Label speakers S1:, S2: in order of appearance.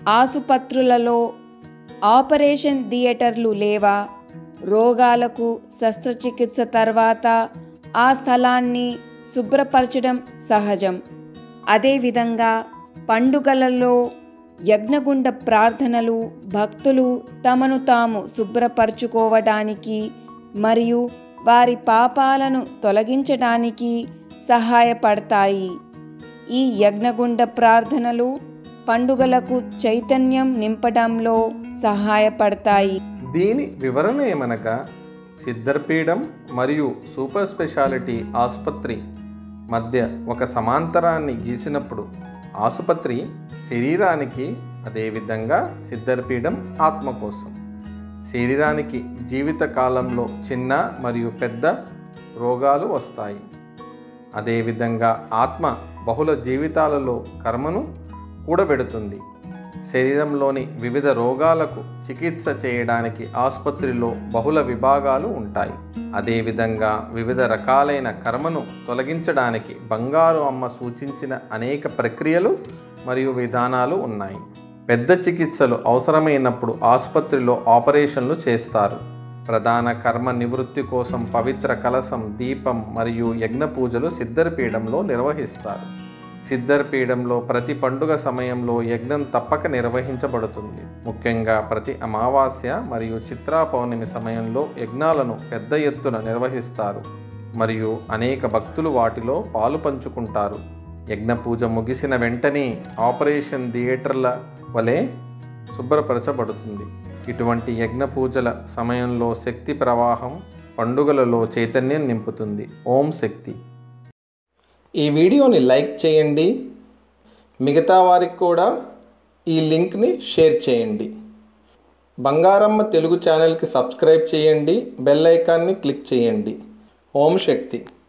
S1: ఆసుపత్రులలో ఆపరేషన్ థియేటర్లు లేవా రోగాలకు శస్త్రచికిత్స తర్వాత ఆ స్థలాన్ని శుభ్రపరచడం సహజం అదేవిధంగా పండుగలలో యజ్ఞగుండ ప్రార్థనలు భక్తులు తమను తాము శుభ్రపరచుకోవడానికి మరియు వారి పాపాలను తొలగించడానికి సహాయపడతాయి ఈ యజ్ఞగుండ ప్రార్థనలు పండుగలకు చైతన్యం నింపడంలో సహాయపడతాయి
S2: దీని వివరణ ఏమనగా సిద్ధర్పీఠం మరియు సూపర్ స్పెషాలిటీ ఆసుపత్రి మధ్య ఒక సమాంతరాన్ని గీసినప్పుడు ఆసుపత్రి శరీరానికి అదేవిధంగా సిద్ధర్పీఠం ఆత్మ కోసం శరీరానికి జీవిత కాలంలో చిన్న మరియు పెద్ద రోగాలు వస్తాయి అదేవిధంగా ఆత్మ బహుళ జీవితాలలో కర్మను కూడబెడుతుంది శరీరంలోని వివిధ రోగాలకు చికిత్స చేయడానికి ఆసుపత్రిలో బహుళ విభాగాలు ఉంటాయి అదేవిధంగా వివిధ రకాలైన కర్మను తొలగించడానికి బంగారు అమ్మ సూచించిన అనేక ప్రక్రియలు మరియు విధానాలు ఉన్నాయి పెద్ద చికిత్సలు అవసరమైనప్పుడు ఆసుపత్రిలో ఆపరేషన్లు చేస్తారు ప్రధాన కర్మ నివృత్తి కోసం పవిత్ర కలశం దీపం మరియు యజ్ఞ పూజలు సిద్ధర్పీఠంలో నిర్వహిస్తారు సిద్ధర్పీఠంలో ప్రతి పండుగ సమయంలో యజ్ఞం తప్పక నిర్వహించబడుతుంది ముఖ్యంగా ప్రతి అమావాస్య మరియు చిత్రా పౌర్ణమి సమయంలో యజ్ఞాలను పెద్ద ఎత్తున నిర్వహిస్తారు మరియు అనేక భక్తులు వాటిలో పాలు పంచుకుంటారు యజ్ఞ పూజ ముగిసిన వెంటనే ఆపరేషన్ థియేటర్ల వలె శుభ్రపరచబడుతుంది ఇటువంటి యజ్ఞ పూజల సమయంలో శక్తి ప్రవాహం పండుగలలో చైతన్యం నింపుతుంది ఓం శక్తి ఈ వీడియోని లైక్ చేయండి మిగతా వారికి కూడా ఈ లింక్ని షేర్ చేయండి బంగారమ్మ తెలుగు ఛానల్కి సబ్స్క్రైబ్ చేయండి బెల్ ఐకాన్ని క్లిక్ చేయండి ఓం శక్తి